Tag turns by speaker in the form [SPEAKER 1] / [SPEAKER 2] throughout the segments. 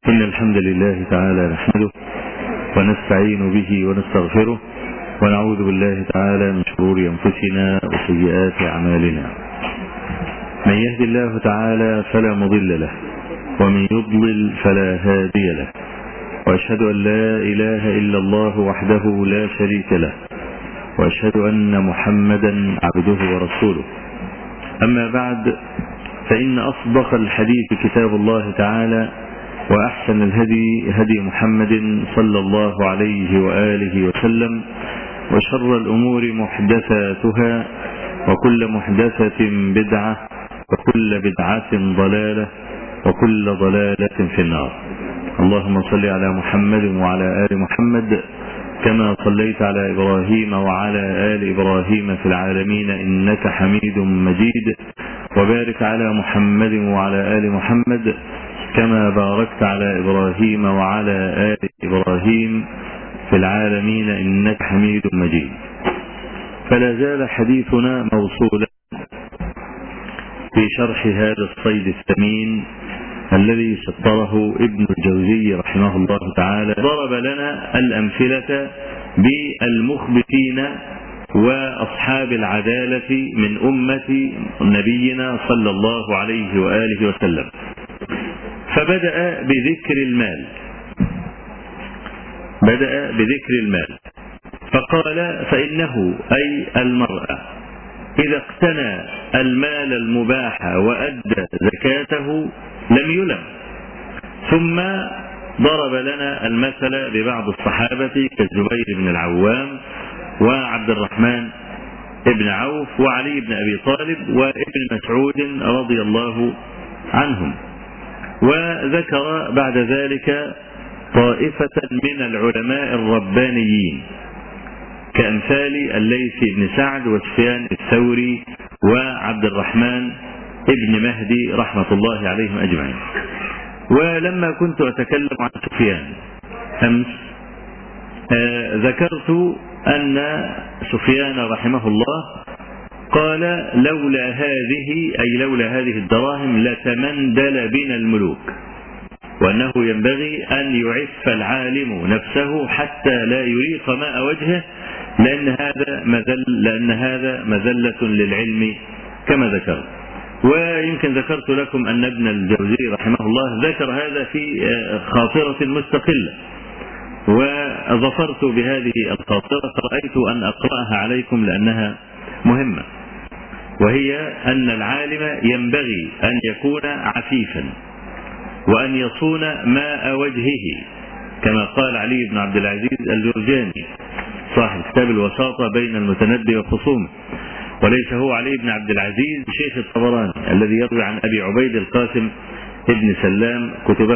[SPEAKER 1] إن الحمد لله تعالى نحمده ونستعين به ونستغفره ونعوذ بالله تعالى من شرور أنفسنا وسيئات أعمالنا من يهد الله تعالى فلا مضل له ومن يضلل فلا هادي له وأشهد أن لا إله إلا الله وحده لا شريك له وأشهد أن محمدا عبده ورسوله أما بعد فإن أصدق الحديث كتاب الله تعالى وأحسن الهدي هدي محمد صلى الله عليه وآله وسلم وشر الأمور محدثاتها وكل محدثة بدعة وكل بدعة ضلالة وكل ضلالة في النار اللهم صل على محمد وعلى آل محمد كما صليت على إبراهيم وعلى آل إبراهيم في العالمين إنك حميد مجيد وبارك على محمد وعلى آل محمد كما باركت على إبراهيم وعلى آل إبراهيم في العالمين إنك حميد مجيد فلا زال حديثنا موصولا في شرح هذا الصيد الثمين الذي سطره ابن الجوزي رحمه الله تعالى ضرب لنا الأمثلة بالمخبتين وأصحاب العدالة من أمة نبينا صلى الله عليه وآله وسلم فبدأ بذكر المال بدأ بذكر المال فقال فإنه أي المرأة إذا اقتنى المال المباح وأدى زكاته لم يلم ثم ضرب لنا المثل ببعض الصحابة كالزبير بن العوام وعبد الرحمن ابن عوف وعلي بن أبي طالب وابن مسعود رضي الله عنهم وذكر بعد ذلك طائفة من العلماء الربانيين كأمثال الليث بن سعد وسفيان الثوري وعبد الرحمن ابن مهدي رحمة الله عليهم أجمعين ولما كنت أتكلم عن سفيان أمس آه ذكرت أن سفيان رحمه الله قال لولا هذه أي لولا هذه الدراهم لتمندل بنا الملوك وأنه ينبغي أن يعف العالم نفسه حتى لا يريق ماء وجهه لأن هذا مذل لأن هذا مذلة للعلم كما ذكرت ويمكن ذكرت لكم أن ابن الجوزي رحمه الله ذكر هذا في خاطرة مستقلة وظفرت بهذه الخاطرة فرأيت أن أقرأها عليكم لأنها مهمة وهي أن العالم ينبغي أن يكون عفيفا وأن يصون ماء وجهه كما قال علي بن عبد العزيز الجرجاني صاحب كتاب الوساطة بين المتنبي وخصومه وليس هو علي بن عبد العزيز شيخ الطبراني الذي يروي عن أبي عبيد القاسم ابن سلام كتبه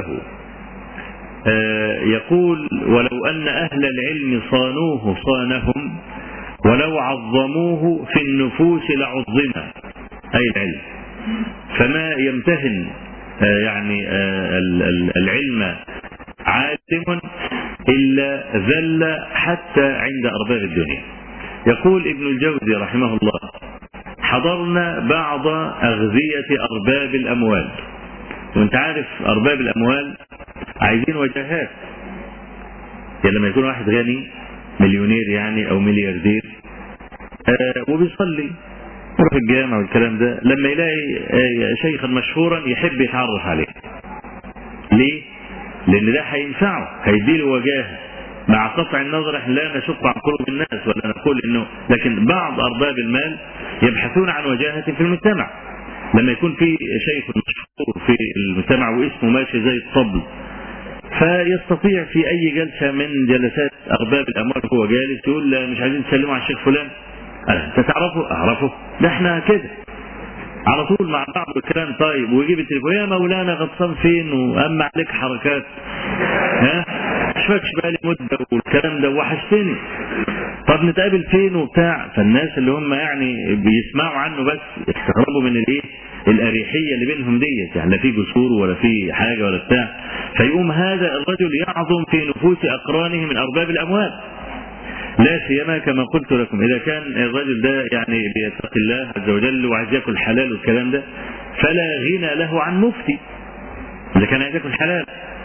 [SPEAKER 1] يقول ولو أن أهل العلم صانوه صانهم ولو عظموه في النفوس لعظم أي العلم فما يمتهن يعني العلم عالم إلا ذل حتى عند أرباب الدنيا يقول ابن الجوزي رحمه الله حضرنا بعض أغذية أرباب الأموال وانت عارف أرباب الأموال عايزين وجهات يعني لما يكون واحد غني مليونير يعني أو ملياردير آه وبيصلي يروح الجامع والكلام ده لما يلاقي آه شيخا مشهورا يحب يتعرف عليه ليه لان ده هينفعه هيديله وجاهه مع قطع النظر احنا لا نشق عن قلوب الناس ولا نقول انه لكن بعض ارباب المال يبحثون عن وجاهه في المجتمع لما يكون في شيخ مشهور في المجتمع واسمه ماشي زي الطبل فيستطيع في اي جلسه من جلسات ارباب الاموال هو جالس يقول مش عايزين تسلموا على الشيخ فلان انت تعرفه اعرفه ده احنا كده على طول مع بعض الكلام طيب ويجيب التليفون يا مولانا غطسان فين واما عليك حركات ها مش فاكش بقالي مده والكلام ده وحشتني طب نتقابل فين وبتاع فالناس اللي هم يعني بيسمعوا عنه بس يستغربوا من الايه الاريحيه اللي بينهم ديت يعني لا في جسور ولا في حاجه ولا بتاع فيقوم هذا الرجل يعظم في نفوس اقرانه من ارباب الاموال لا سيما كما قلت لكم اذا كان الرجل ده يعني بيتقي الله عز وجل وعايز ياكل حلال والكلام ده فلا غنى له عن مفتي اذا كان عايز ياكل حلال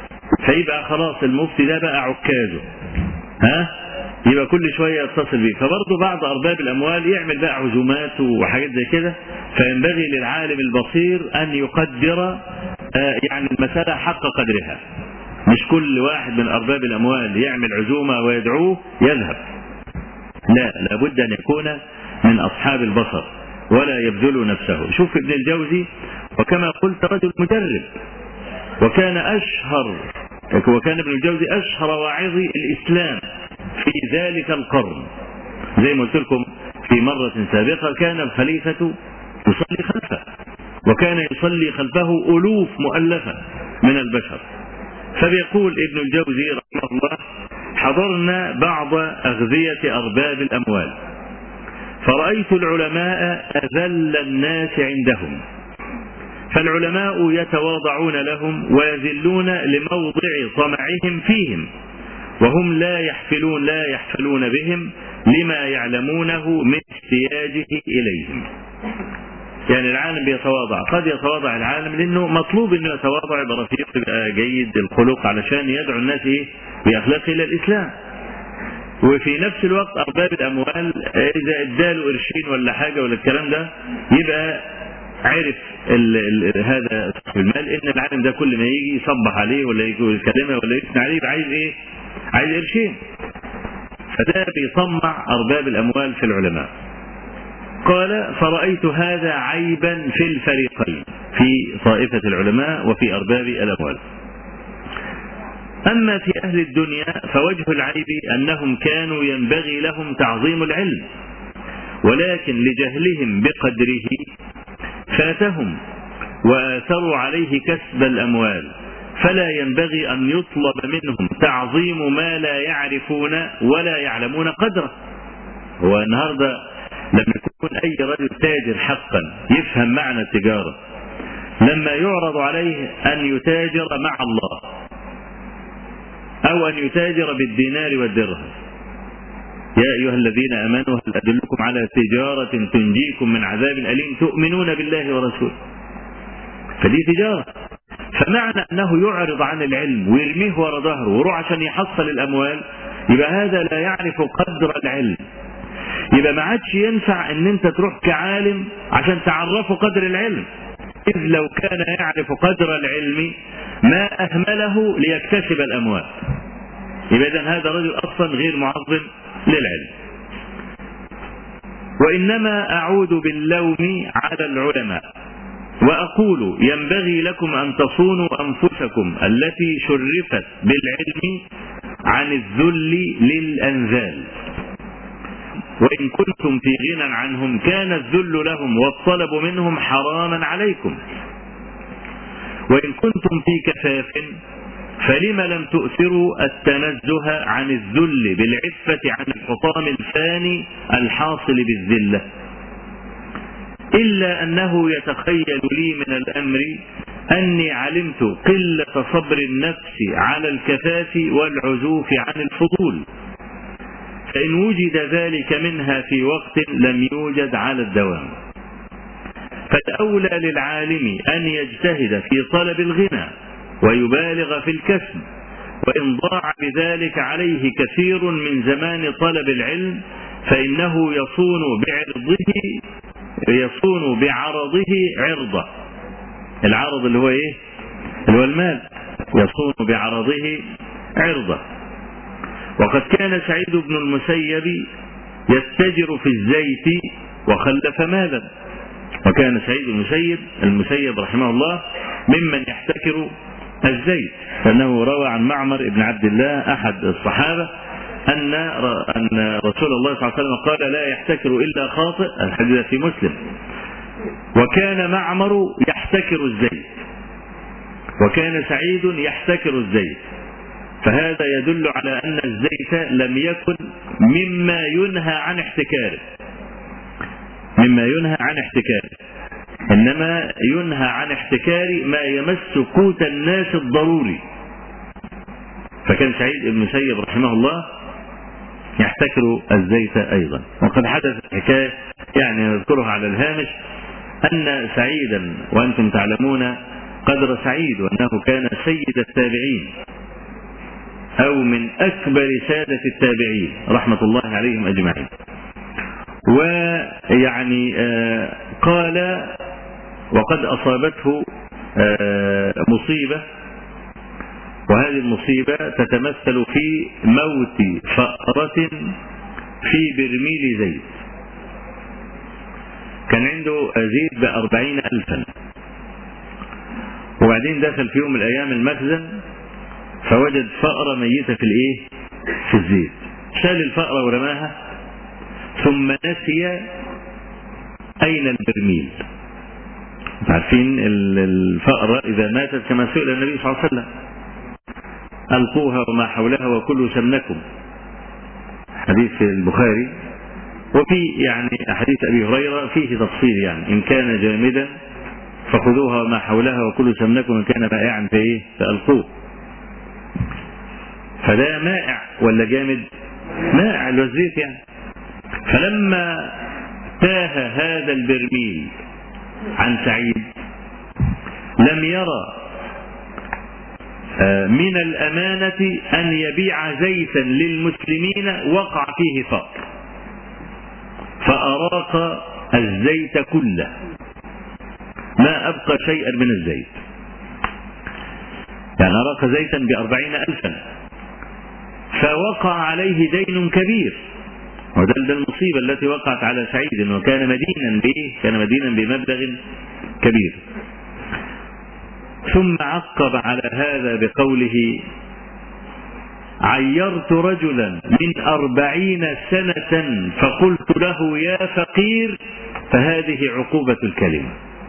[SPEAKER 1] فيبقى خلاص المفتي ده بقى عكازه ها يبقى كل شويه يتصل بيه فبرضه بعض ارباب الاموال يعمل بقى عزومات وحاجات زي كده فينبغي للعالم البصير ان يقدر آه يعني المساله حق قدرها مش كل واحد من ارباب الاموال يعمل عزومه ويدعوه يذهب لا لابد ان يكون من اصحاب البصر ولا يبذل نفسه شوف ابن الجوزي وكما قلت رجل مجرب وكان اشهر وكان ابن الجوزي اشهر واعظي الاسلام في ذلك القرن زي ما قلت لكم في مرة سابقة كان الخليفة يصلي خلفه وكان يصلي خلفه ألوف مؤلفة من البشر فبيقول ابن الجوزي رحمه الله حضرنا بعض أغذية أرباب الأموال فرأيت العلماء أذل الناس عندهم فالعلماء يتواضعون لهم ويذلون لموضع طمعهم فيهم وهم لا يحفلون لا يحفلون بهم لما يعلمونه من احتياجه إليهم يعني العالم بيتواضع قد يتواضع العالم لانه مطلوب انه يتواضع يبقى رفيق يبقى جيد الخلق علشان يدعو الناس ايه باخلاقه الى الاسلام وفي نفس الوقت ارباب الاموال اذا اداله قرشين ولا حاجه ولا الكلام ده يبقى عرف ال ال هذا صاحب المال ان العالم ده كل ما يجي يصبح عليه ولا يجي يكلمه ولا يثني عليه يبقى عايز ايه؟ عايز قرشين فده بيطمع ارباب الاموال في العلماء قال فرأيت هذا عيبا في الفريقين في طائفة العلماء وفي أرباب الأموال أما في أهل الدنيا فوجه العيب أنهم كانوا ينبغي لهم تعظيم العلم ولكن لجهلهم بقدره فاتهم وآثروا عليه كسب الأموال فلا ينبغي أن يطلب منهم تعظيم ما لا يعرفون ولا يعلمون قدره هو النهارده لما يكون أي رجل تاجر حقا يفهم معنى التجارة لما يعرض عليه أن يتاجر مع الله أو أن يتاجر بالدينار والدرهم يا أيها الذين آمنوا هل أدلكم على تجارة تنجيكم من عذاب أليم تؤمنون بالله ورسوله فدي تجارة فمعنى أنه يعرض عن العلم ويرميه ورا ظهره ويروح عشان يحصل الأموال يبقى هذا لا يعرف قدر العلم يبقى ما عادش ينفع ان انت تروح كعالم عشان تعرفه قدر العلم اذ لو كان يعرف قدر العلم ما اهمله ليكتسب الاموال يبقى اذا هذا رجل اصلا غير معظم للعلم وانما اعود باللوم على العلماء واقول ينبغي لكم ان تصونوا انفسكم التي شرفت بالعلم عن الذل للانذال وإن كنتم في غنى عنهم كان الذل لهم والطلب منهم حراما عليكم وإن كنتم في كفاف فلم لم تؤثروا التنزه عن الذل بالعفة عن الحطام الفاني الحاصل بالذلة إلا أنه يتخيل لي من الأمر أني علمت قلة صبر النفس على الكفاف والعزوف عن الفضول فإن وجد ذلك منها في وقت لم يوجد على الدوام فالأولى للعالم أن يجتهد في طلب الغنى ويبالغ في الكسب وإن ضاع بذلك عليه كثير من زمان طلب العلم فإنه يصون بعرضه يصون بعرضه عرضه العرض اللي هو ايه اللي هو المال يصون بعرضه عرضه وقد كان سعيد بن المسيب يتجر في الزيت وخلف مالا وكان سعيد بن المسيب المسيب رحمه الله ممن يحتكر الزيت فانه روى عن معمر بن عبد الله احد الصحابه ان ان رسول الله صلى الله عليه وسلم قال لا يحتكر الا خاطئ الحديث في مسلم وكان معمر يحتكر الزيت وكان سعيد يحتكر الزيت فهذا يدل على أن الزيت لم يكن مما ينهى عن احتكاره مما ينهى عن احتكاره إنما ينهى عن احتكار ما يمس قوت الناس الضروري فكان سعيد بن مسيب رحمه الله يحتكر الزيت أيضا وقد حدثت حكاية يعني نذكرها على الهامش أن سعيدا وأنتم تعلمون قدر سعيد وأنه كان سيد التابعين أو من أكبر سادة التابعين رحمة الله عليهم أجمعين ويعني قال وقد أصابته مصيبة وهذه المصيبة تتمثل في موت فأرة في برميل زيت كان عنده زيت بأربعين ألفا وبعدين دخل في يوم من الأيام المخزن فوجد فأرة ميتة في الإيه؟ في الزيت شال الفأرة ورماها ثم نسي أين البرميل عارفين الفأرة إذا ماتت كما سئل النبي صلى الله عليه وسلم ألقوها وما حولها وكلوا سمنكم حديث البخاري وفي يعني حديث أبي هريرة فيه تفصيل يعني إن كان جامدا فخذوها وما حولها وكلوا سمنكم إن كان مائعا فإيه فألقوه فده مائع ولا جامد مائع الزيت يعني فلما تاه هذا البرميل عن سعيد لم يرى من الأمانة أن يبيع زيتا للمسلمين وقع فيه فقر فأراق الزيت كله ما أبقى شيئا من الزيت يعني أراق زيتا بأربعين ألفا فوقع عليه دين كبير وده ده المصيبة التي وقعت على سعيد أنه كان مدينا به كان مدينا بمبلغ كبير ثم عقب على هذا بقوله عيرت رجلا من أربعين سنة فقلت له يا فقير فهذه عقوبة الكلمة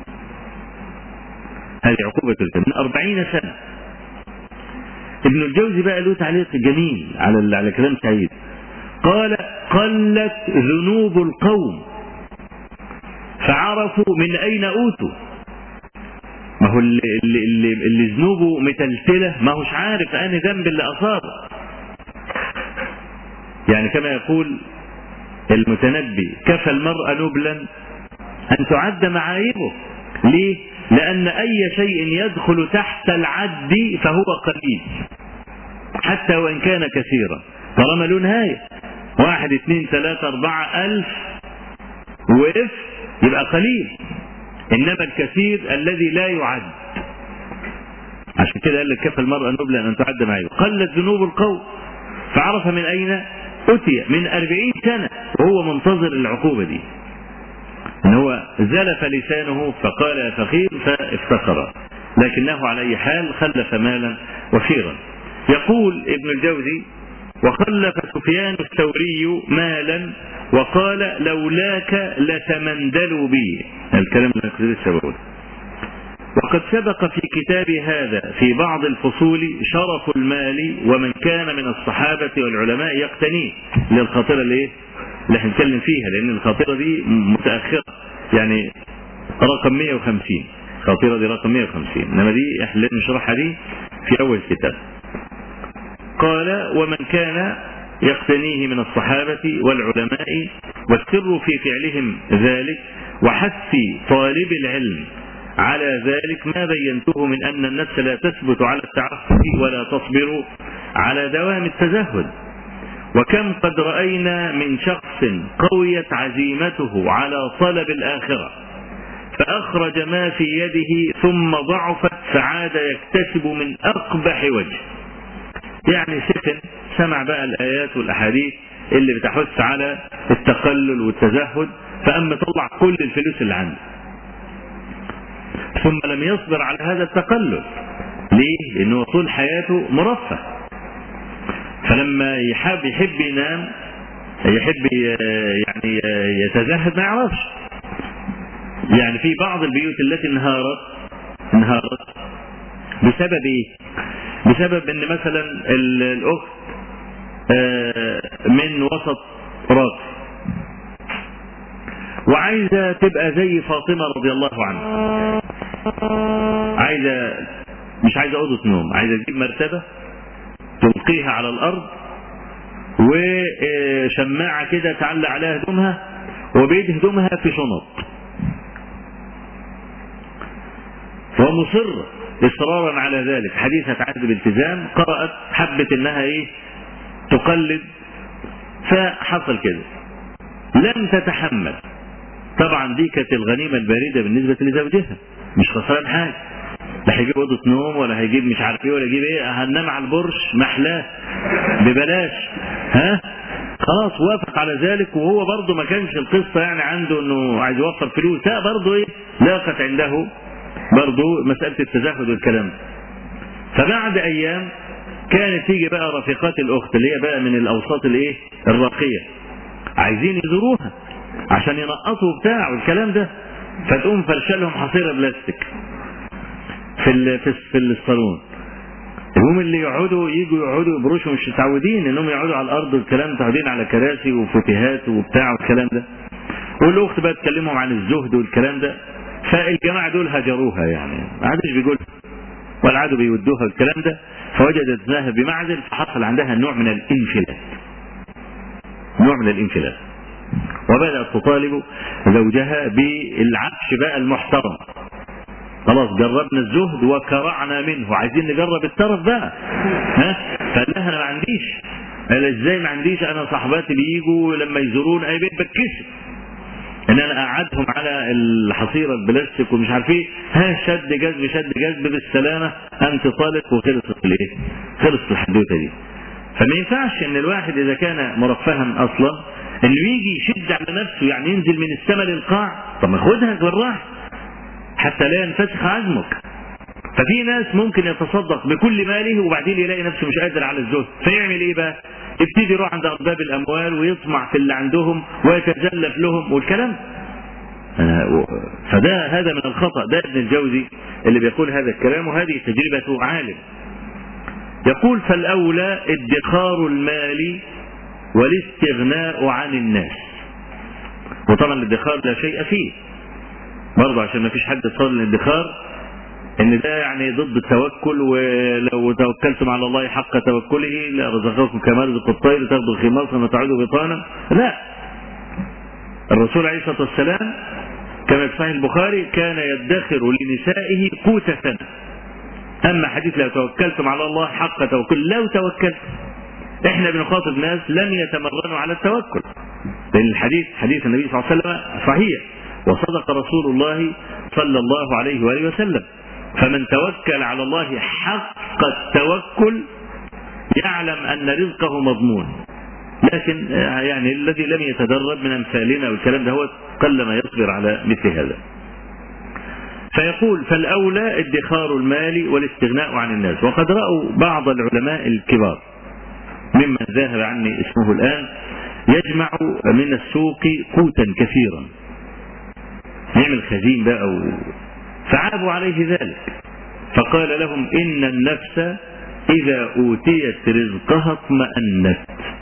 [SPEAKER 1] هذه عقوبة الكلمة من أربعين سنة ابن الجوزي بقى له تعليق جميل على على كلام سعيد قال قلت ذنوب القوم فعرفوا من أين أوتوا ما هو اللي, اللي, اللي ذنوبه متلتلة ما هوش عارف أنا ذنب اللي أصابه يعني كما يقول المتنبي كفى المرء نبلا أن تعد معايبه ليه؟ لأن أي شيء يدخل تحت العد فهو قليل حتى وإن كان كثيرا طالما له نهاية واحد اثنين ثلاثة أربعة ألف وقف يبقى قليل إنما الكثير الذي لا يعد عشان كده قال لك كفى المرأة نبلا أن تعد معي قلت ذنوب القوم فعرف من أين أتي من أربعين سنة وهو منتظر العقوبة دي ان هو زلف لسانه فقال يا فقير فافتقر لكنه على اي حال خلف مالا وفيرا يقول ابن الجوزي وخلف سفيان الثوري مالا وقال لولاك لتمندلوا بي الكلام اللي كنت لسه بقوله وقد سبق في كتاب هذا في بعض الفصول شرف المال ومن كان من الصحابة والعلماء يقتنيه للخاطرة الايه؟ اللي احنا نتكلم فيها لان الخاطرة دي متأخرة يعني رقم 150 الخاطرة دي رقم 150 انما دي احنا نشرحها دي في اول كتاب قال ومن كان يقتنيه من الصحابة والعلماء والسر في فعلهم ذلك وحث طالب العلم على ذلك ما بينته من أن النفس لا تثبت على التعفف ولا تصبر على دوام التزهد وكم قد رأينا من شخص قويت عزيمته على طلب الآخرة فأخرج ما في يده ثم ضعفت فعاد يكتسب من أقبح وجه يعني سفن سمع بقى الآيات والأحاديث اللي بتحث على التقلل والتزهد فأما طلع كل الفلوس اللي عنده ثم لم يصبر على هذا التقلل ليه؟ لأنه طول حياته مرفه فلما يحب يحب ينام يحب يعني يتزهد ما يعرفش يعني في بعض البيوت التي انهارت انهارت بسبب ايه؟ بسبب ان مثلا الاخت من وسط راقي وعايزه تبقى زي فاطمه رضي الله عنها عايزه مش عايزه اوضه نوم عايزه تجيب مرتبه تلقيها على الارض وشماعه كده تعلق عليها هدومها وبيد هدومها في شنط ومصره إصرارا على ذلك حديثة عهد بالتزام قرأت حبت إنها إيه تقلد فحصل كده لم تتحمل طبعا دي كانت الغنيمة الباردة بالنسبة لزوجها مش خسران حاجة لا هيجيب اوضه نوم ولا هيجيب مش عارف ايه ولا يجيب ايه هننام على البرش محلاه ببلاش ها خلاص وافق على ذلك وهو برضه ما كانش القصه يعني عنده انه عايز يوفر فلوس لا برضه ايه لاقت عنده برضه مساله التزهد والكلام فبعد ايام كانت تيجي بقى رفيقات الاخت اللي هي بقى من الاوساط الايه الراقيه عايزين يزوروها عشان ينقصوا بتاع والكلام ده فتقوم فرشه لهم حصيره بلاستيك في ال في, في الصالون هم اللي يقعدوا يجوا يقعدوا يبرشوا مش متعودين انهم يقعدوا على الارض والكلام متعودين على كراسي وفتيهات وبتاع والكلام ده والاخت بقى تكلمهم عن الزهد والكلام ده فالجماعه دول هجروها يعني ما عادش بيقول ولا عادوا بيودوها الكلام ده فوجدت انها بمعزل فحصل عندها نوع من الانفلات نوع من الانفلات وبدات تطالب زوجها بالعفش بقى المحترم خلاص جربنا الزهد وكرعنا منه عايزين نجرب الترف بقى ها فقال لها انا ما عنديش قال ازاي ما عنديش انا صاحباتي بيجوا لما يزورون اي بيت بتكسب ان انا اقعدهم على الحصيره البلاستيك ومش عارف ايه ها شد جذب شد جذب بالسلامه انت طالق وخلصت الايه؟ خلصت الحدوته دي. فما ينفعش ان الواحد اذا كان مرفها اصلا انه يجي يشد على نفسه يعني ينزل من السماء للقاع طب ما خدها بالراحه حتى لا ينفسخ عزمك ففي ناس ممكن يتصدق بكل ماله وبعدين يلاقي نفسه مش قادر على الزهد فيعمل ايه بقى يبتدي يروح عند ارباب الاموال ويطمع في اللي عندهم ويتزلف لهم والكلام فده هذا من الخطا ده ابن الجوزي اللي بيقول هذا الكلام وهذه تجربه عالم يقول فالاولى ادخار المال والاستغناء عن الناس وطبعا الادخار لا شيء فيه برضه عشان ما فيش حد صار للادخار ان ده يعني ضد التوكل ولو توكلتم على الله حق توكله لرزقكم كما رزق الطير تاخذوا خماصا وتعودوا بطانا لا الرسول عليه الصلاه والسلام كما في صحيح البخاري كان يدخر لنسائه قوت سنه اما حديث لو توكلتم على الله حق توكل لو توكلتم احنا بنخاطب ناس لم يتمرنوا على التوكل لان الحديث حديث النبي صلى الله عليه وسلم صحيح وصدق رسول الله صلى الله عليه واله وسلم فمن توكل على الله حق التوكل يعلم ان رزقه مضمون لكن يعني الذي لم يتدرب من امثالنا والكلام ده هو قل ما يصبر على مثل هذا فيقول فالاولى ادخار المال والاستغناء عن الناس وقد راوا بعض العلماء الكبار ممن ذهب عني اسمه الان يجمع من السوق قوتا كثيرا يعمل خزين بقى و... فعابوا عليه ذلك فقال لهم إن النفس إذا أوتيت رزقها اطمأنت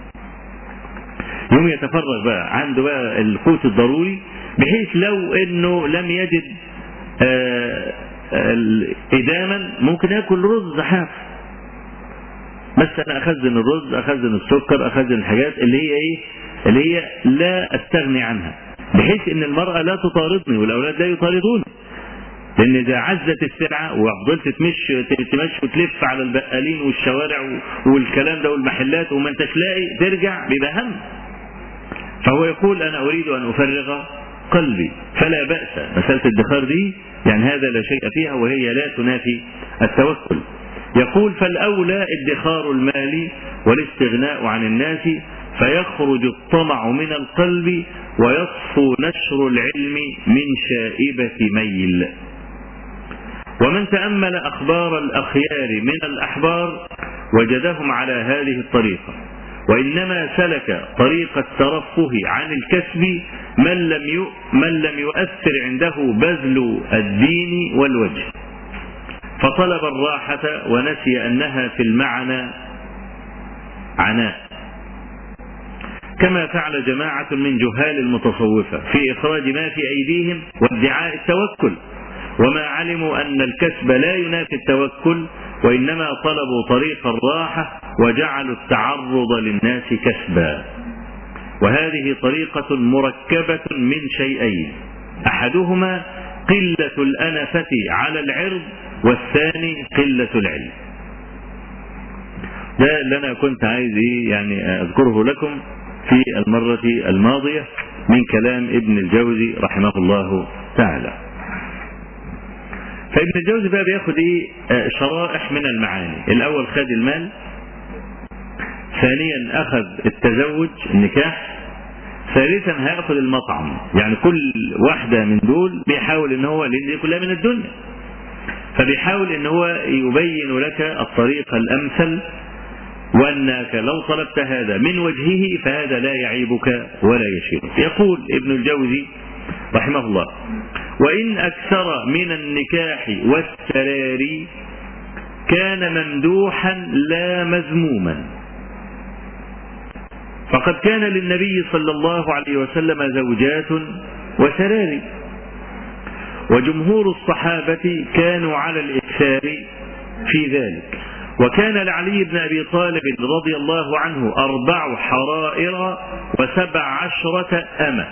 [SPEAKER 1] يوم يتفرغ بقى عنده بقى القوت الضروري بحيث لو انه لم يجد آه إداما ممكن ياكل رز حاف بس انا اخزن الرز اخزن السكر اخزن الحاجات اللي هي ايه اللي هي لا استغني عنها بحيث ان المرأة لا تطاردني والاولاد لا يطاردوني لان اذا عزت السلعة وفضلت تمشي تمشي وتلف على البقالين والشوارع والكلام ده والمحلات وما انتش لاقي ترجع بيبقى هم فهو يقول انا اريد ان افرغ قلبي فلا بأس مسألة الادخار دي يعني هذا لا شيء فيها وهي لا تنافي التوكل يقول فالأولى ادخار المال والاستغناء عن الناس فيخرج الطمع من القلب ويصفو نشر العلم من شائبة ميل ومن تأمل أخبار الأخيار من الأحبار وجدهم على هذه الطريقة وإنما سلك طريق الترفه عن الكسب من لم من لم يؤثر عنده بذل الدين والوجه فطلب الراحة ونسي أنها في المعنى عناء كما فعل جماعة من جهال المتصوفة في إخراج ما في أيديهم وادعاء التوكل وما علموا أن الكسب لا ينافي التوكل وإنما طلبوا طريق الراحة وجعلوا التعرض للناس كسبا وهذه طريقة مركبة من شيئين أحدهما قلة الأنفة على العرض والثاني قلة العلم ده اللي أنا كنت عايز إيه يعني أذكره لكم في المرة الماضية من كلام ابن الجوزي رحمه الله تعالى فابن الجوزي بقى بياخد ايه شرائح من المعاني الاول خد المال ثانيا اخذ التزوج النكاح ثالثا هياخد المطعم يعني كل واحده من دول بيحاول ان هو لان دي كلها من الدنيا فبيحاول ان هو يبين لك الطريق الامثل وانك لو طلبت هذا من وجهه فهذا لا يعيبك ولا يشيرك يقول ابن الجوزي رحمه الله وإن أكثر من النكاح والسرار كان ممدوحا لا مذموما فقد كان للنبي صلى الله عليه وسلم زوجات وسرار وجمهور الصحابة كانوا على الإكثار في ذلك وكان لعلي بن أبي طالب رضي الله عنه أربع حرائر وسبع عشرة أمة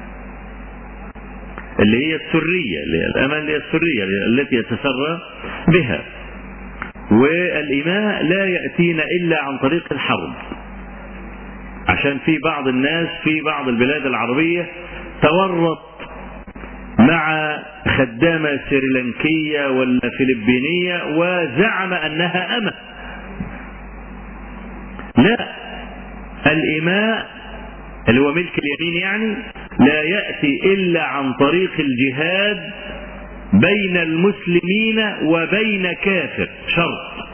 [SPEAKER 1] اللي هي السرية اللي هي الأمة اللي هي السرية التي يتسرى بها والإماء لا يأتينا إلا عن طريق الحرب عشان في بعض الناس في بعض البلاد العربية تورط مع خدامة سريلانكية ولا فلبينية وزعم أنها أمة لا الإماء اللي هو ملك اليمين يعني لا يأتي إلا عن طريق الجهاد بين المسلمين وبين كافر شرط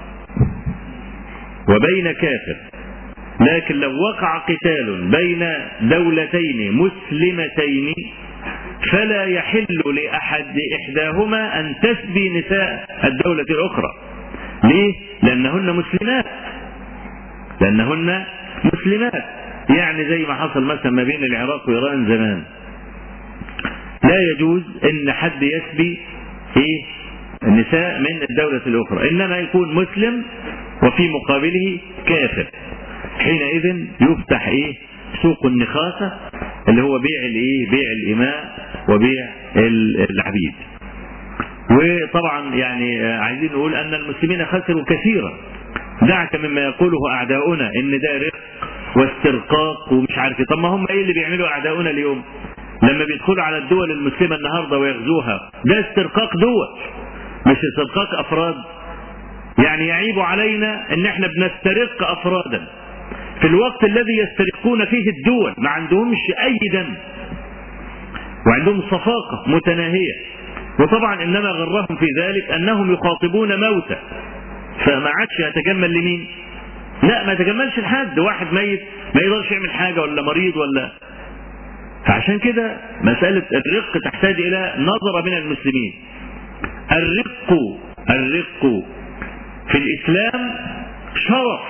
[SPEAKER 1] وبين كافر لكن لو وقع قتال بين دولتين مسلمتين فلا يحل لأحد إحداهما أن تسبي نساء الدولة الأخرى ليه؟ لأنهن مسلمات لأنهن مسلمات يعني زي ما حصل مثلا ما بين العراق وإيران زمان لا يجوز ان حد يسبي ايه النساء من الدولة الأخرى إنما يكون مسلم وفي مقابله كافر حينئذ يفتح ايه سوق النخاسة اللي هو بيع الايه بيع الإماء وبيع العبيد وطبعا يعني عايزين نقول أن المسلمين خسروا كثيرا دعك مما يقوله أعداؤنا إن ده رق واسترقاق ومش عارف طب ما هم ايه اللي بيعملوا أعداؤنا اليوم لما بيدخلوا على الدول المسلمة النهاردة ويغزوها ده استرقاق دول مش استرقاق أفراد يعني يعيب علينا ان احنا بنسترق أفرادا في الوقت الذي يسترقون فيه الدول ما عندهمش أي دم وعندهم صفاقة متناهية وطبعا إنما غرهم في ذلك أنهم يخاطبون موتى فما عادش يتجمل لمين لا ما يتجملش لحد واحد ميت ما يقدرش يعمل حاجة ولا مريض ولا فعشان كده مسألة الرق تحتاج إلى نظرة من المسلمين الرق الرق في الإسلام شرف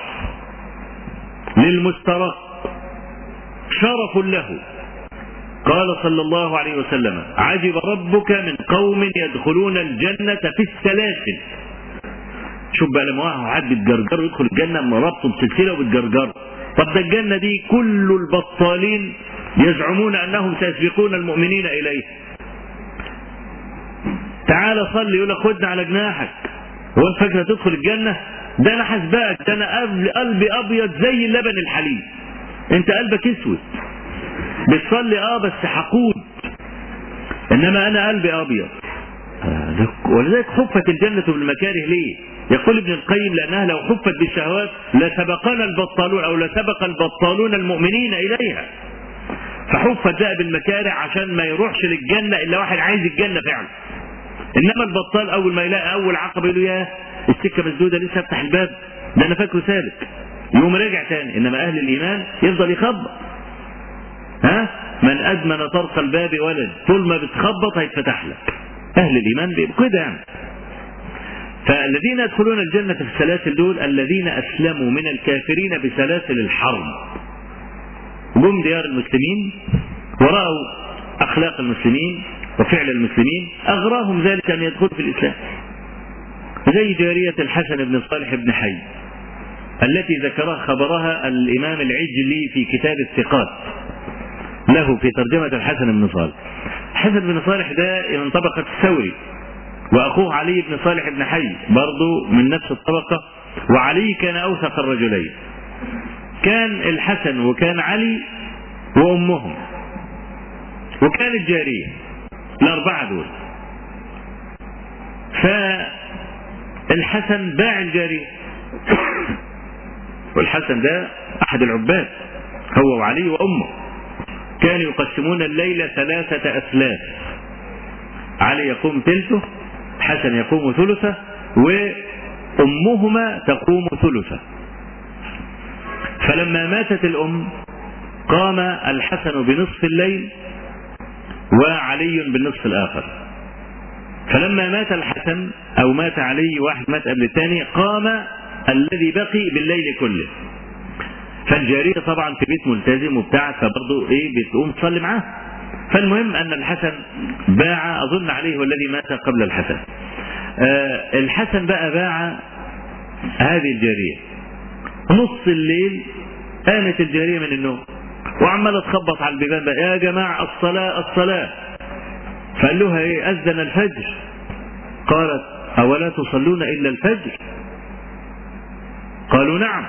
[SPEAKER 1] للمسترق شرف له قال صلى الله عليه وسلم عجب ربك من قوم يدخلون الجنة في السلاسل شوف بقى لما واحد بيتجرجر يدخل الجنة ربطه بسلسلة وبتجرجر طب ده الجنة دي كل البطالين يزعمون أنهم سيسبقون المؤمنين إليه تعال صلي يقول لك خدنا على جناحك هو انت فاكر تدخل الجنة ده انا حسباك ده انا قلبي ابيض زي اللبن الحليب انت قلبك اسود بتصلي اه بس حقود انما انا قلبي ابيض ولذلك حفت الجنة بالمكاره ليه يقول ابن القيم لأنها لو حفت بالشهوات لسبقنا البطالون أو لسبق البطالون المؤمنين إليها فحفت بقى بالمكاره عشان ما يروحش للجنة إلا واحد عايز الجنة فعلا إنما البطال أول ما يلاقي أول عقبة يقول له يا السكة مسدودة لسه افتح الباب ده أنا فاكره سالك يقوم راجع تاني إنما أهل الإيمان يفضل يخبط ها من أدمن طرق الباب ولد طول ما بتخبط هيتفتح لك أهل الإيمان بيبقوا كده يعني فالذين يدخلون الجنة في السلاسل دول الذين أسلموا من الكافرين بسلاسل الحرب جم ديار المسلمين ورأوا أخلاق المسلمين وفعل المسلمين أغراهم ذلك أن يدخلوا في الإسلام زي جارية الحسن بن صالح بن حي التي ذكرها خبرها الإمام العجلي في كتاب الثقات له في ترجمة الحسن بن صالح الحسن بن صالح ده من طبقة الثوري وأخوه علي بن صالح بن حي برضه من نفس الطبقة وعلي كان أوثق الرجلين كان الحسن وكان علي وأمهم وكانت جارية الأربعة دول فالحسن باع الجارية والحسن ده أحد العباد هو وعلي وأمه كانوا يقسمون الليل ثلاثة أثلاث علي يقوم ثلثه حسن يقوم ثلثه وأمهما تقوم ثلثه فلما ماتت الأم قام الحسن بنصف الليل وعلي بالنصف الآخر فلما مات الحسن أو مات علي واحد مات قبل الثاني قام الذي بقي بالليل كله فالجارية طبعا في بيت ملتزم وبتاع فبرضه ايه بتقوم تصلي معاه فالمهم ان الحسن باع اظن عليه والذي مات قبل الحسن آه الحسن بقى باع هذه الجارية نص الليل قامت الجارية من النوم وعمالة تخبط على البيبان بقى يا جماعة الصلاة الصلاة فقال لها ايه أذن الفجر قالت أولا تصلون إلا الفجر قالوا نعم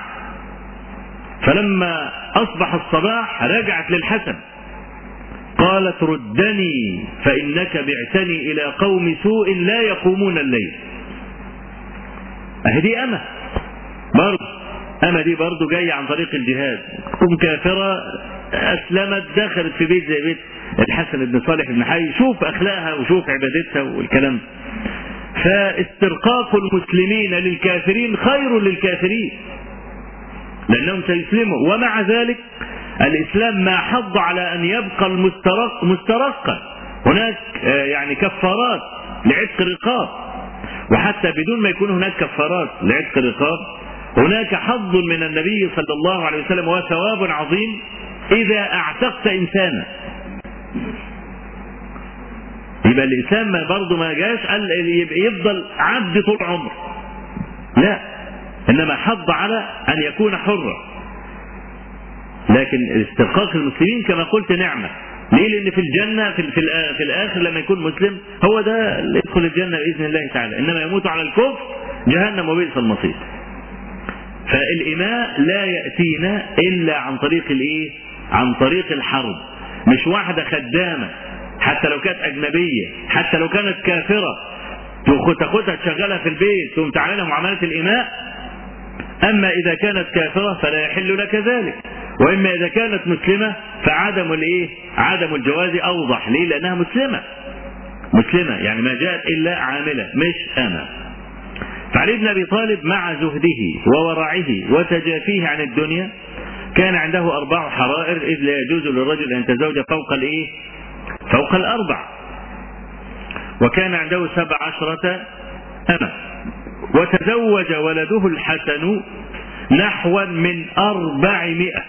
[SPEAKER 1] فلما أصبح الصباح رجعت للحسن قالت ردني فإنك بعتني إلى قوم سوء لا يقومون الليل أهدي أمة برضه أمة دي برضه جاية عن طريق الجهاد أم كافرة أسلمت دخلت في بيت زي بيت الحسن بن صالح بن حي شوف أخلاقها وشوف عبادتها والكلام فاسترقاق المسلمين للكافرين خير للكافرين لأنهم سيسلموا ومع ذلك الإسلام ما حض على أن يبقى المسترق مسترقا هناك يعني كفارات لعتق رقاب وحتى بدون ما يكون هناك كفارات لعتق رقاب هناك حظ من النبي صلى الله عليه وسلم وثواب عظيم إذا أعتقت إنسانا يبقى الإسلام ما برضه ما جاش قال يفضل عبد طول عمره لا إنما حض على أن يكون حرا لكن استرقاق المسلمين كما قلت نعمة ليه لأن في الجنة في, في, في الآخر لما يكون مسلم هو ده اللي يدخل الجنة بإذن الله تعالى إنما يموت على الكفر جهنم وبئس المصير فالإماء لا يأتينا إلا عن طريق الإيه عن طريق الحرب مش واحدة خدامة حتى لو كانت أجنبية حتى لو كانت كافرة تاخدها تشغلها في البيت ثم تعملها معاملة الإماء أما إذا كانت كافرة فلا يحل لك ذلك وإما إذا كانت مسلمة فعدم الإيه عدم الجواز أوضح ليه لأنها مسلمة مسلمة يعني ما جاءت إلا عاملة مش أنا فعلي بن أبي طالب مع زهده وورعه وتجافيه عن الدنيا كان عنده أربع حرائر إذ لا يجوز للرجل أن يتزوج فوق الإيه فوق الأربع وكان عنده سبع عشرة أمة وتزوج ولده الحسن نحوا من أربعمائة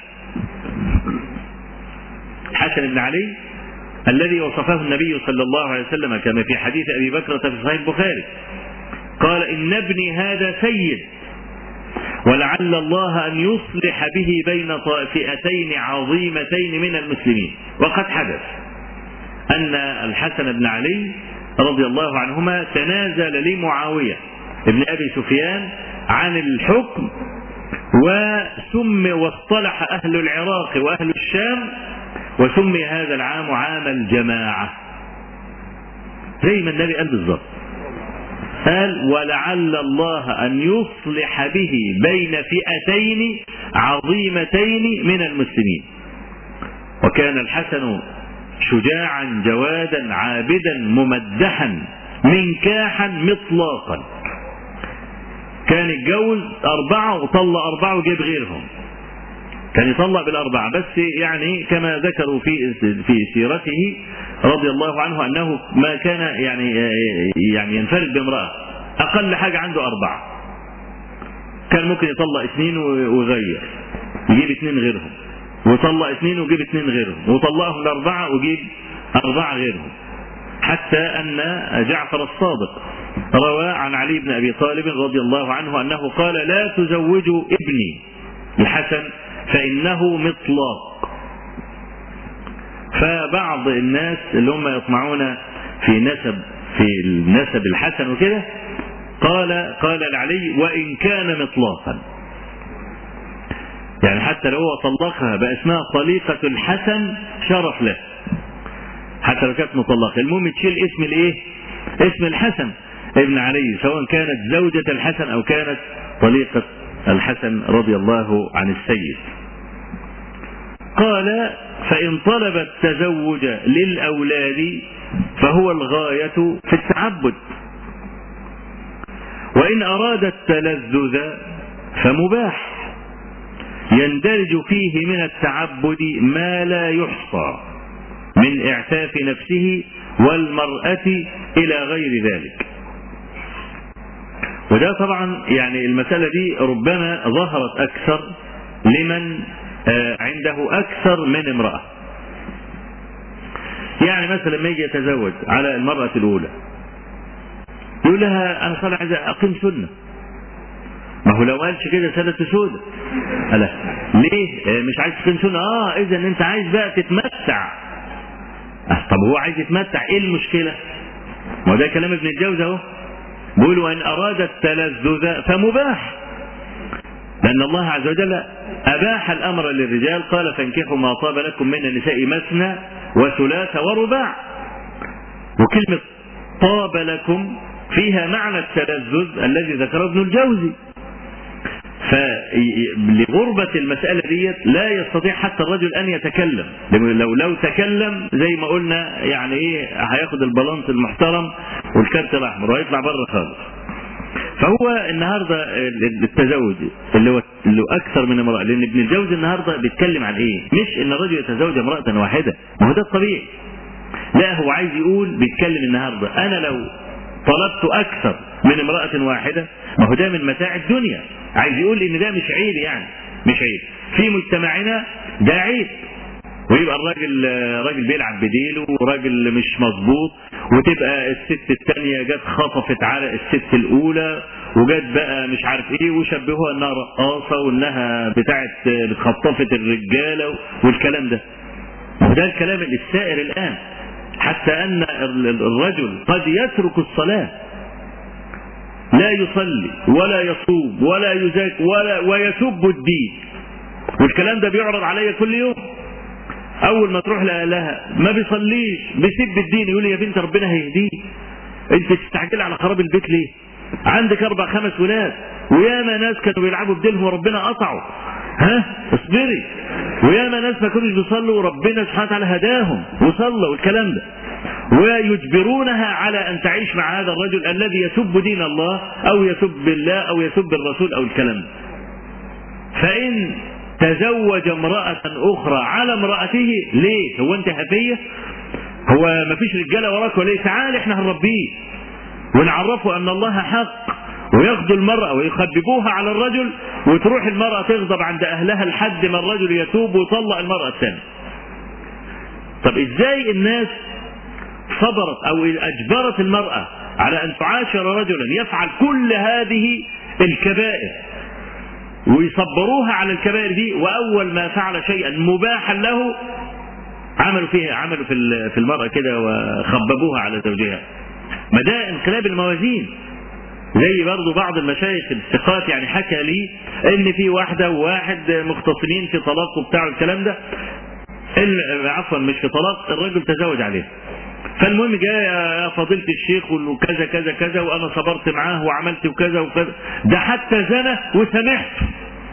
[SPEAKER 1] حسن بن علي الذي وصفه النبي صلى الله عليه وسلم كما في حديث أبي بكرة في صحيح البخاري قال إن ابني هذا سيد ولعل الله أن يصلح به بين طائفتين عظيمتين من المسلمين وقد حدث أن الحسن بن علي رضي الله عنهما تنازل لمعاوية ابن أبي سفيان عن الحكم وسمي واصطلح أهل العراق وأهل الشام وسمي هذا العام عام الجماعة زي ما النبي قال بالظبط قال ولعل الله أن يصلح به بين فئتين عظيمتين من المسلمين وكان الحسن شجاعا جوادا عابدا ممدحا منكاحا مطلاقا كان يتجوز أربعة وطلق أربعة وجيب غيرهم كان يطلق بالأربعة بس يعني كما ذكروا في في سيرته رضي الله عنه أنه ما كان يعني يعني ينفرد بامرأة أقل حاجة عنده أربعة كان ممكن يطلق اثنين ويغير يجيب اثنين غيرهم وطلق اثنين ويجيب اثنين غيرهم وطلقهم الأربعة ويجيب أربعة غيرهم حتى أن جعفر الصادق روى عن علي بن أبي طالب رضي الله عنه أنه قال لا تزوجوا ابني الحسن فإنه مطلاق فبعض الناس اللي هم يطمعون في نسب في النسب الحسن وكده قال قال لعلي وإن كان مطلاقا يعني حتى لو هو طلقها بقى اسمها طليقة الحسن شرف له حتى لو كانت مطلقة المهم تشيل اسم الايه اسم الحسن ابن علي سواء كانت زوجة الحسن او كانت طليقة الحسن رضي الله عن السيد قال فإن طلب التزوج للأولاد فهو الغاية في التعبد وإن أراد التلذذ فمباح يندرج فيه من التعبد ما لا يحصى من إعفاف نفسه والمرأة إلى غير ذلك وده طبعا يعني المسألة دي ربما ظهرت أكثر لمن عنده أكثر من امرأة يعني مثلا لما يجي يتزوج على المرأة الأولى يقول لها أنا صار عايز أقيم سنة ما هو لو قالش كده سنة سودة لا ليه مش عايز تقيم سنة اه اذا انت عايز بقى تتمتع آه طب هو عايز يتمتع ايه المشكلة ما هو ده كلام ابن الجوز اهو بيقول وان اراد التلذذ فمباح لان الله عز وجل اباح الامر للرجال قال فانكحوا ما طاب لكم من النساء مثنى وثلاث ورباع وكلمة طاب لكم فيها معنى التلذذ الذي ذكره ابن الجوزي فلغربة المسألة ديت لا يستطيع حتى الرجل أن يتكلم لو لو تكلم زي ما قلنا يعني إيه هياخد البلانس المحترم والكارت الأحمر وهيطلع بره خالص فهو النهارده التزوج اللي هو اللي هو اكثر من امراه لان ابن الجوزي النهارده بيتكلم عن ايه؟ مش ان الرجل يتزوج امراه واحده ما هو ده الطبيعي. لا هو عايز يقول بيتكلم النهارده انا لو طلبت اكثر من امراه واحده ما هو ده من متاع الدنيا عايز يقول ان ده مش عيب يعني مش عيب في مجتمعنا ده عيب ويبقى الراجل راجل بيلعب بديله وراجل مش مظبوط وتبقى الست الثانيه جت خطفت على الست الاولى وجت بقى مش عارف ايه وشبهوها انها رقاصه وانها بتاعت خطفت الرجاله والكلام ده وده الكلام السائر الان حتى ان الرجل قد يترك الصلاه لا يصلي ولا يصوم ولا يزكي ولا ويسب الدين والكلام ده بيعرض عليا كل يوم اول ما تروح لها ما بيصليش بيسب الدين يقول لي يا بنت ربنا هيهديه انت تستعجل على خراب البيت ليه عندك اربع خمس ولاد وياما ناس كانوا بيلعبوا بدينهم وربنا قطعوا ها اصبري وياما ناس ما كانوش بيصلوا وربنا سبحانه وتعالى هداهم وصلوا والكلام ده ويجبرونها على ان تعيش مع هذا الرجل الذي يسب دين الله او يسب الله او يسب الرسول او الكلام ده فان تزوج امرأة أخرى على امرأته ليه؟ هو أنت هفية؟ هو ما فيش رجالة وراك ولا إيه؟ تعال إحنا هنربيه ونعرفه أن الله حق وياخدوا المرأة ويخببوها على الرجل وتروح المرأة تغضب عند أهلها لحد ما الرجل يتوب ويطلق المرأة الثانية. طب إزاي الناس صبرت أو أجبرت المرأة على أن تعاشر رجلا يفعل كل هذه الكبائر ويصبروها على الكبائر دي واول ما فعل شيئا مباحا له عملوا فيها عملوا في في المراه كده وخببوها على زوجها ما ده انقلاب الموازين زي برضو بعض المشايخ الثقات يعني حكى لي ان في واحده وواحد مختصمين في طلاق وبتاع الكلام ده عفوا مش في طلاق الرجل تزوج عليه فالمهم جاء يا فضيلة الشيخ وكذا كذا كذا وانا صبرت معاه وعملت وكذا وكذا ده حتى زنى وسامحته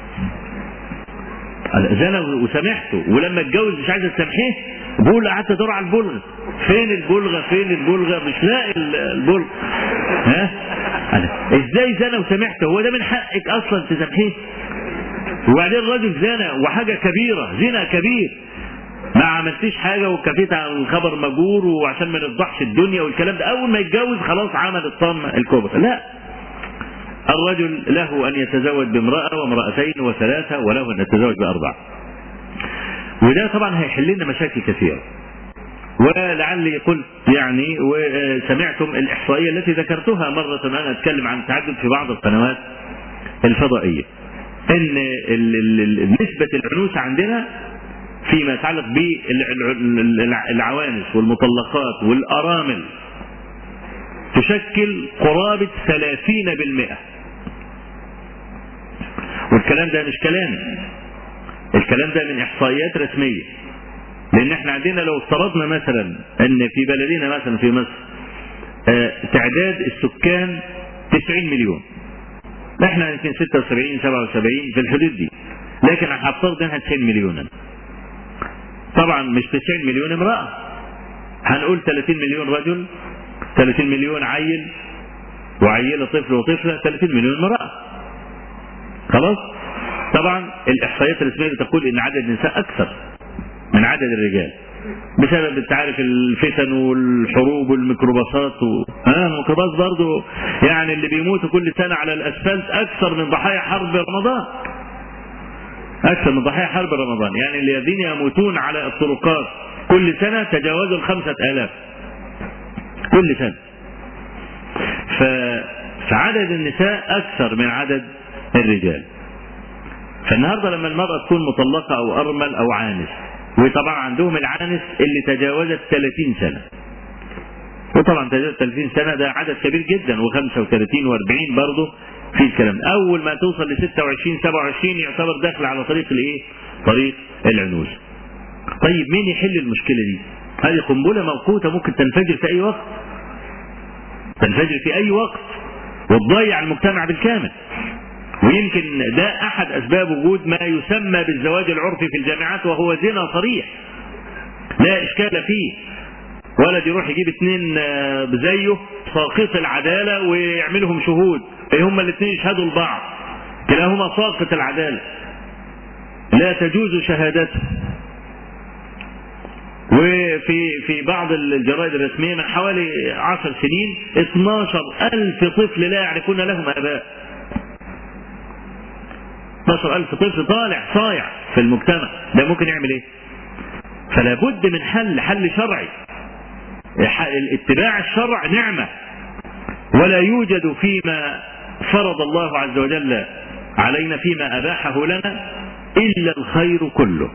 [SPEAKER 1] زنى وسامحته ولما اتجوز مش عايز تسامحيه بقول قعدت ادور على البلغه فين البلغه فين البلغه مش لاقي البلغه ها أنا. ازاي زنى وسامحته هو ده من حقك اصلا تسامحيه وبعدين الراجل زنى وحاجه كبيره زنا كبير ما عملتيش حاجه وكفيت عن الخبر مجور وعشان ما نفضحش الدنيا والكلام ده اول ما يتجوز خلاص عمل الطامه الكبرى لا الرجل له ان يتزوج بامراه وامراتين وثلاثه وله ان يتزوج باربعه وده طبعا هيحل لنا مشاكل كثيره ولعلي قلت يعني وسمعتم الاحصائيه التي ذكرتها مره انا اتكلم عن التعدد في بعض القنوات الفضائيه ان نسبه العنوسه عندنا فيما يتعلق بالعوانس والمطلقات والارامل تشكل قرابة ثلاثين بالمئة والكلام ده مش كلام الكلام ده من إحصائيات رسمية لأن احنا عندنا لو افترضنا مثلا أن في بلدنا مثلا في مصر اه تعداد السكان 90 مليون احنا يمكن 76 77 في الحدود دي لكن هنفترض انها 90 مليونا طبعا مش 90 مليون امرأة هنقول 30 مليون رجل 30 مليون عيل وعيلة طفل وطفلة 30 مليون امرأة خلاص طبعا الإحصائيات الرسمية بتقول إن عدد النساء أكثر من عدد الرجال بسبب انت عارف الفتن والحروب والميكروباصات و... اه الميكروباص برضه يعني اللي بيموتوا كل سنه على الاسفلت اكثر من ضحايا حرب رمضان اكثر من ضحايا حرب رمضان يعني الذين يموتون على الطرقات كل سنه تجاوزوا الخمسه الاف كل سنه ف... فعدد النساء اكثر من عدد الرجال فالنهارده لما المراه تكون مطلقه او ارمل او عانس وطبعا عندهم العانس اللي تجاوزت 30 سنة وطبعا تجاوزت 30 سنة ده عدد كبير جدا و35 و40 برضه في الكلام اول ما توصل ل 26 27 يعتبر داخل على طريق الايه طريق العنوز طيب مين يحل المشكلة دي هذه قنبلة موقوتة ممكن تنفجر في اي وقت تنفجر في اي وقت وتضيع المجتمع بالكامل ويمكن ده احد اسباب وجود ما يسمى بالزواج العرفي في الجامعات وهو زنا صريح لا اشكال فيه ولد يروح يجيب اثنين زيه ساقط العداله ويعملهم شهود ايه هما الاثنين يشهدوا لبعض كلاهما ساقط العداله لا تجوز شهادته وفي في بعض الجرائد الرسميه من حوالي عشر سنين 12 ألف طفل لا يعرفون لهم اباء 12 ألف طفل طالع صايع في المجتمع ده ممكن يعمل ايه فلا بد من حل حل شرعي اتباع الشرع نعمة ولا يوجد فيما فرض الله عز وجل علينا فيما أباحه لنا إلا الخير كله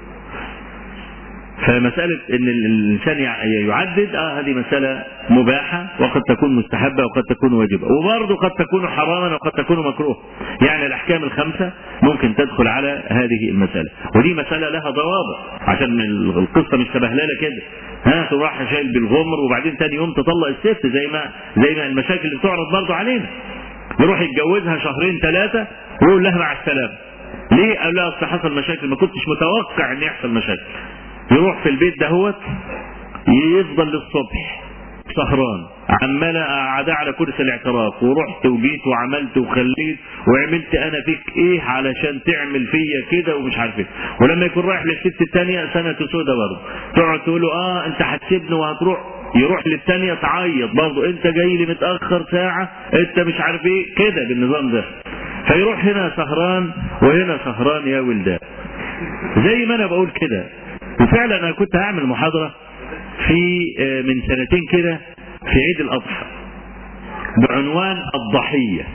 [SPEAKER 1] فمسألة أن الإنسان يعدد آه هذه مسألة مباحة وقد تكون مستحبة وقد تكون واجبة وبرضه قد تكون حراما وقد تكون مكروه يعني الأحكام الخمسة ممكن تدخل على هذه المسألة ودي مسألة لها ضوابط عشان القصة مش سبهلالة كده ها تروح شايل بالغمر وبعدين تاني يوم تطلق الست زي ما زي ما المشاكل اللي بتعرض برضه علينا يروح يتجوزها شهرين ثلاثة ويقول لها مع السلامة ليه؟ قال لها اصل حصل مشاكل ما كنتش متوقع ان يحصل مشاكل يروح في البيت دهوت يفضل للصبح سهران عمال قاعد على كرسي الاعتراف ورحت وجيت وعملت وخليت وعملت انا فيك ايه علشان تعمل فيا كده ومش عارف ايه ولما يكون رايح للست الثانيه سنه سودة برضه تقعد تقول له اه انت هتسيبني وهتروح يروح للثانيه تعيط برضه انت جاي لي متاخر ساعه انت مش عارف ايه كده بالنظام ده فيروح هنا سهران وهنا سهران يا ولدان زي ما انا بقول كده وفعلا انا كنت هعمل محاضره في من سنتين كده في عيد الاضحى بعنوان الضحيه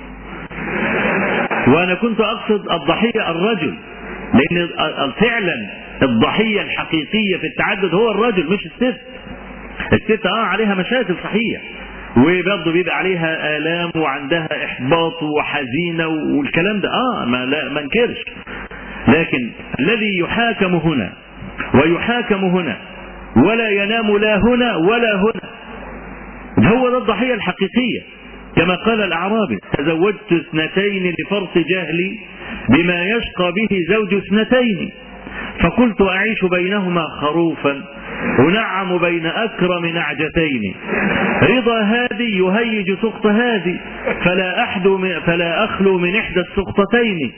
[SPEAKER 1] وانا كنت اقصد الضحيه الرجل لان فعلا الضحيه الحقيقيه في التعدد هو الرجل مش الست الست اه عليها مشاكل صحيح وبرضه بيبقى عليها آلام وعندها إحباط وحزينة والكلام ده آه ما لا ما انكرش لكن الذي يحاكم هنا ويحاكم هنا ولا ينام لا هنا ولا هنا هو ده الضحية الحقيقية كما قال الأعرابي تزوجت اثنتين لفرط جهلي بما يشقى به زوج اثنتين فقلت أعيش بينهما خروفا أنعم بين أكرم نعجتين رضا هذه يهيج سقط هذه فلا أحدو من فلا أخلو من إحدى السقطتين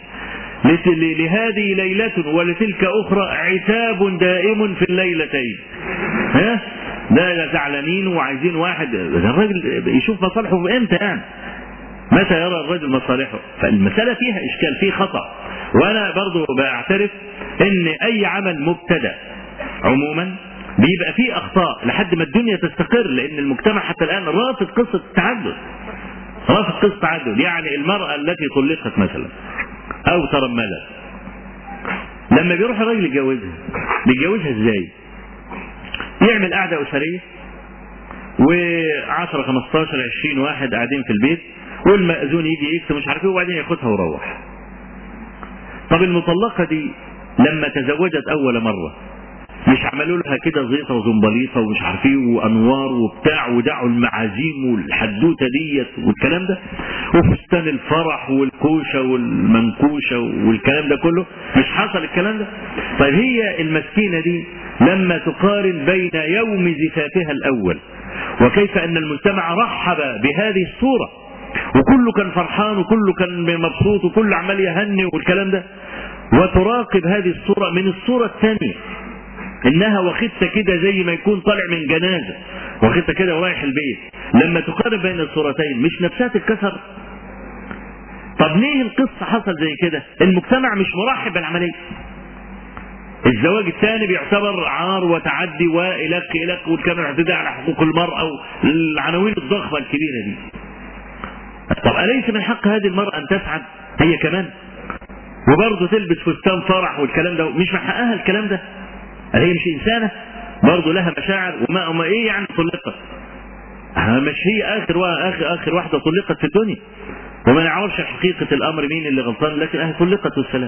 [SPEAKER 1] لهذه ليلة ولتلك أخرى عتاب دائم في الليلتين ها ده زعلانين وعايزين واحد الراجل يشوف مصالحه امتى يعني متى يرى الرجل مصالحه فالمسألة فيها إشكال فيه خطأ وأنا برضو بعترف إن أي عمل مبتدأ عموما بيبقى فيه أخطاء لحد ما الدنيا تستقر لأن المجتمع حتى الآن رافض قصة التعدد رافض قصة التعدد يعني المرأة التي طلقت مثلا أو ترملت لما بيروح الراجل يتجوزها بيتجوزها ازاي؟ يعمل قعدة أسرية و10 15 20 واحد قاعدين في البيت والمأذون يجي يكتب مش عارف ايه وبعدين ياخدها ويروح طب المطلقة دي لما تزوجت أول مرة مش عملوا لها كده زيطة وزنبليطة ومش عارف ايه وأنوار وبتاع ودعوا المعازيم والحدوتة ديت والكلام ده وفستان الفرح والكوشة والمنكوشة والكلام ده كله مش حصل الكلام ده طيب هي المسكينة دي لما تقارن بين يوم زفافها الأول وكيف أن المجتمع رحب بهذه الصورة وكله كان فرحان وكله كان مبسوط وكله عمال يهني والكلام ده وتراقب هذه الصورة من الصورة الثانية انها واخدت كده زي ما يكون طالع من جنازة واخدت كده ورايح البيت لما تقارن بين الصورتين مش نفسها تتكسر طب ليه القصة حصل زي كده المجتمع مش مرحب بالعملية الزواج الثاني بيعتبر عار وتعدي والك الك والكلام الاعتداء على حقوق المرأة والعناوين الضخمة الكبيرة دي طب أليس من حق هذه المرأة أن تسعد هي كمان وبرضه تلبس فستان فرح والكلام ده مش من حقها الكلام ده هي مش إنسانة برضه لها مشاعر وما وما إيه يعني طلقت مش هي آخر آخر آخر واحدة طلقت في الدنيا وما نعرفش حقيقة الأمر مين اللي غلطان لكن أهي طلقت والسلام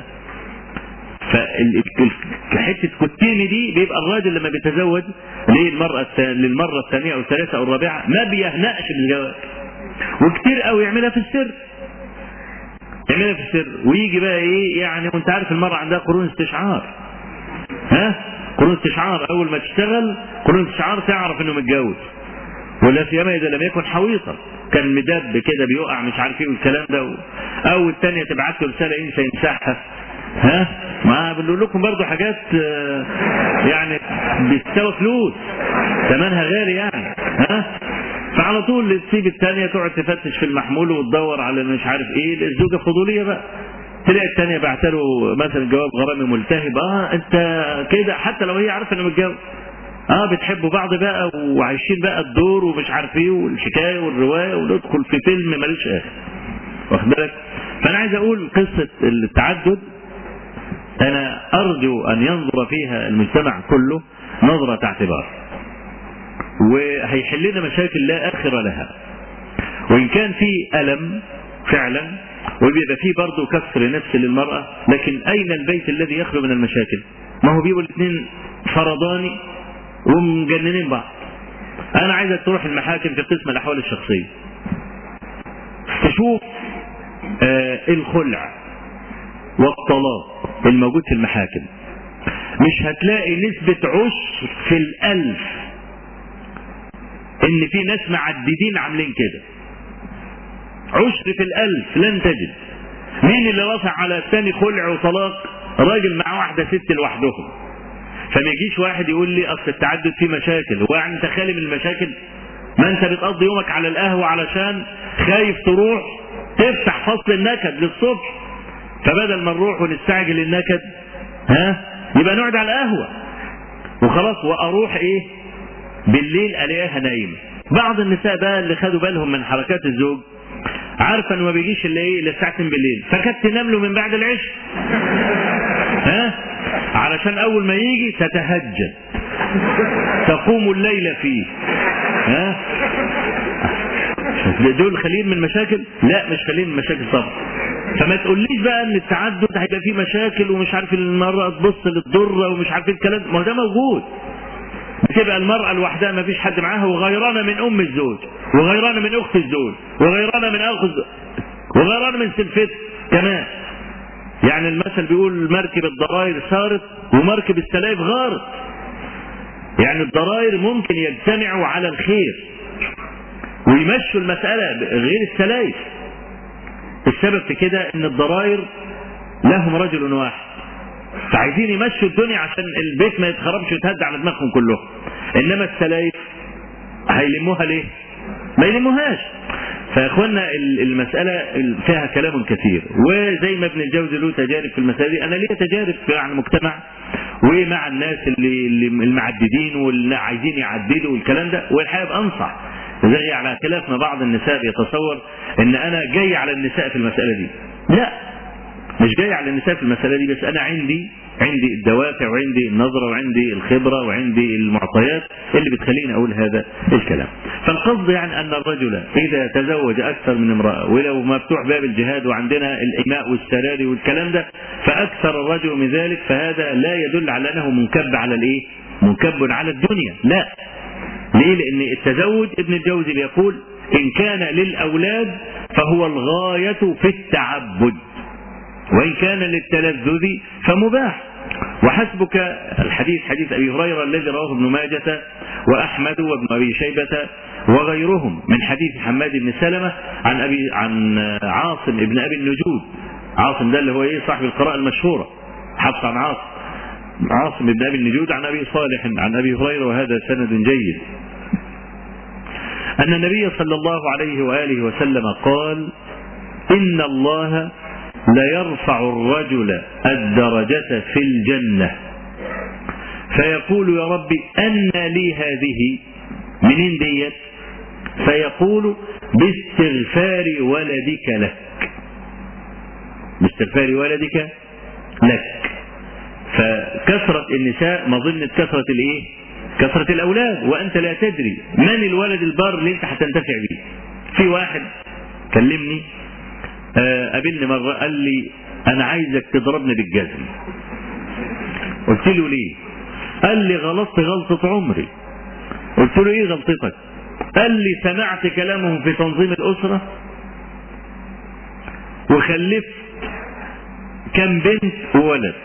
[SPEAKER 1] فحته كتيمي دي بيبقى الراجل لما بيتزوج للمرأة للمرة الثانية أو الثالثة أو الرابعة ما بيهنأش بالزواج وكتير قوي يعملها في السر يعملها في السر ويجي بقى ايه يعني وانت عارف المرأة عندها قرون استشعار ها قرون استشعار اول ما تشتغل قرون استشعار تعرف انه متجوز ولا سيما اذا لم يكن حويطا كان مدب كده بيقع مش عارف ايه والكلام ده او الثانيه تبعت له رساله ينسى يمسحها ها ما بنقول لكم برضو حاجات يعني بتساوي فلوس ثمنها غالي يعني ها فعلى طول تسيب الثانيه تقعد تفتش في المحمول وتدور على مش عارف ايه الزوجه فضوليه بقى تلاقي الثانيه بعت له مثلا جواب غرامي ملتهب اه انت كده حتى لو هي عارفه انه متجوز اه بتحبوا بعض بقى وعايشين بقى الدور ومش عارف ايه والحكايه والروايه وندخل في فيلم ملوش اخر واخد بالك فانا عايز اقول قصه التعدد انا ارجو ان ينظر فيها المجتمع كله نظره اعتبار وهيحل لنا مشاكل لا اخر لها وان كان في الم فعلا وبيبقى فيه برضه كسر نفس للمرأة لكن أين البيت الذي يخلو من المشاكل ما هو بيبقوا الاثنين فرضاني ومجننين بعض أنا عايزك تروح المحاكم في قسم الأحوال الشخصية تشوف آه الخلع والطلاق الموجود في المحاكم مش هتلاقي نسبة عشر في الألف إن في ناس معددين عاملين كده عشر في الألف لن تجد مين اللي رفع على الثاني خلع وطلاق راجل مع واحدة ست لوحدهم فما يجيش واحد يقول لي أصل التعدد فيه مشاكل هو يعني أنت خالي من المشاكل ما أنت بتقضي يومك على القهوة علشان خايف تروح تفتح فصل النكد للصبح فبدل ما نروح ونستعجل النكد ها يبقى نقعد على القهوة وخلاص وأروح إيه بالليل ألاقيها نايمة بعض النساء بقى اللي خدوا بالهم من حركات الزوج عارفه انه ما بيجيش الا ايه الا الساعه 2 بالليل فكانت تنام له من بعد العشاء ها علشان اول ما يجي تتهجد تقوم الليل فيه ها دول خاليين من مشاكل لا مش خاليين من مشاكل طبعا فما تقوليش بقى ان التعدد هيبقى فيه مشاكل ومش عارف المرأة تبص للضرة ومش عارف الكلام ما هو ده موجود بتبقى المرأة لوحدها ما فيش حد معاها وغيرانة من أم الزوج وغيرانة من أخت الزوج وغيرانة من أخ الزوج وغيرانة من سلفته كمان يعني المثل بيقول مركب الضرائر سارت ومركب السلايف غارت يعني الضرائر ممكن يجتمعوا على الخير ويمشوا المسألة غير السلايف السبب في كده ان الضرائر لهم رجل واحد فعايزين يمشوا الدنيا عشان البيت ما يتخربش ويتهد على دماغهم كلهم انما السلايف هيلموها ليه ما يلموهاش فيا اخوانا المسألة فيها كلام كثير وزي ما ابن الجوزي له تجارب في المسألة دي انا ليا تجارب مع المجتمع ومع الناس اللي, اللي المعددين واللي عايزين يعددوا والكلام ده والحقيقة انصح زي على خلاف ما بعض النساء بيتصور ان انا جاي على النساء في المسألة دي لا مش جاي على النساء في المسألة دي بس انا عندي عندي الدوافع وعندي النظرة وعندي الخبرة وعندي المعطيات اللي بتخليني أقول هذا الكلام فالقصد يعني أن الرجل إذا تزوج أكثر من امرأة ولو مفتوح باب الجهاد وعندنا الإماء والسراري والكلام ده فأكثر الرجل من ذلك فهذا لا يدل على أنه منكب على الإيه؟ منكب على الدنيا لا ليه لأن التزوج ابن الجوزي بيقول إن كان للأولاد فهو الغاية في التعبد وإن كان للتلذذ فمباح وحسبك الحديث حديث أبي هريرة الذي رواه ابن ماجة وأحمد وابن أبي شيبة وغيرهم من حديث حماد بن سلمة عن أبي عن عاصم ابن أبي النجود عاصم ده اللي هو إيه صاحب القراءة المشهورة حفص عن عاصم عاصم بن أبي النجود عن أبي صالح عن أبي هريرة وهذا سند جيد أن النبي صلى الله عليه وآله وسلم قال إن الله ليرفع الرجل الدرجة في الجنة فيقول يا رب أن لي هذه منين ديت فيقول باستغفار ولدك لك باستغفار ولدك لك فكثرة النساء مظنة كثرة الايه كثرة الاولاد وانت لا تدري من الولد البار اللي انت هتنتفع بيه في واحد كلمني قابلني مرة قال لي انا عايزك تضربني بالجزم قلت له ليه قال لي غلطت غلطة عمري قلت له ايه غلطتك قال لي سمعت كلامهم في تنظيم الاسرة وخلفت كم بنت وولد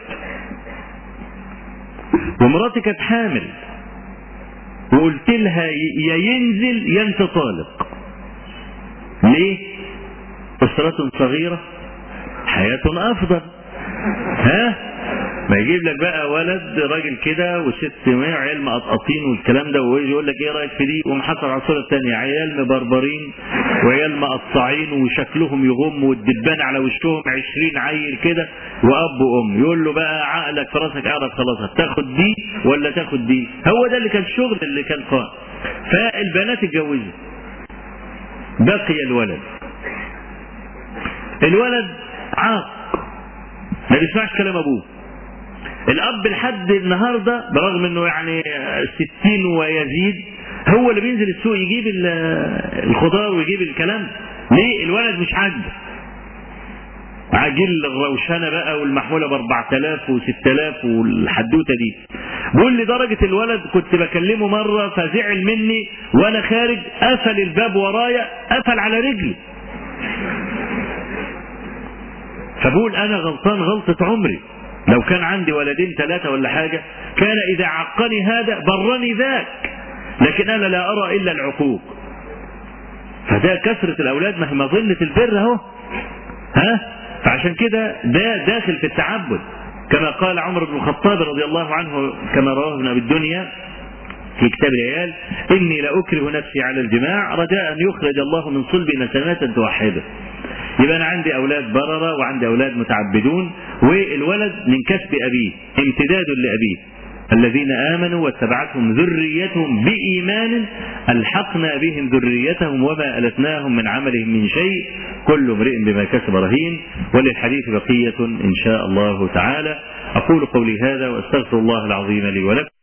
[SPEAKER 1] ومراتي كانت حامل وقلت لها يا ينزل يا انت طالق ليه أسرة صغيرة حياة أفضل ها ما يجيب لك بقى ولد راجل كده وست عيال مقطقطين والكلام ده ويجي يقول لك ايه رايك في دي وقوم حصل على الصوره الثانيه عيال مبربرين وعيال مقطعين وشكلهم يغم والدبان على وشهم 20 عيل كده واب وام يقول له بقى عقلك في راسك اعرف خلاص هتاخد دي ولا تاخد دي هو ده اللي كان الشغل اللي كان قائم فالبنات اتجوزوا بقي الولد الولد عاق ما بيسمعش كلام ابوه الاب لحد النهارده برغم انه يعني ستين ويزيد هو اللي بينزل السوق يجيب الخضار ويجيب الكلام ليه الولد مش عاجبه عاجل الروشنه بقى والمحموله ب 4000 و6000 والحدوته دي بيقول لي درجه الولد كنت بكلمه مره فزعل مني وانا خارج قفل الباب ورايا قفل على رجلي فبقول انا غلطان غلطه عمري لو كان عندي ولدين ثلاثة ولا حاجة كان إذا عقني هذا برني ذاك لكن أنا لا أرى إلا العقوق فده كثرة الأولاد ما هي مظلة البر أهو ها فعشان كده ده داخل في التعبد كما قال عمر بن الخطاب رضي الله عنه كما رواه ابن أبي الدنيا في كتاب العيال إني لأكره نفسي على الجماع رجاء أن يخرج الله من صلبي نسمات توحده يبقى انا عندي اولاد برره وعندي اولاد متعبدون والولد من كسب ابيه امتداد لابيه الذين امنوا واتبعتهم ذريتهم بايمان الحقنا بهم ذريتهم وما التناهم من عملهم من شيء كل امرئ بما كسب رهين وللحديث بقيه ان شاء الله تعالى اقول قولي هذا واستغفر الله العظيم لي ولكم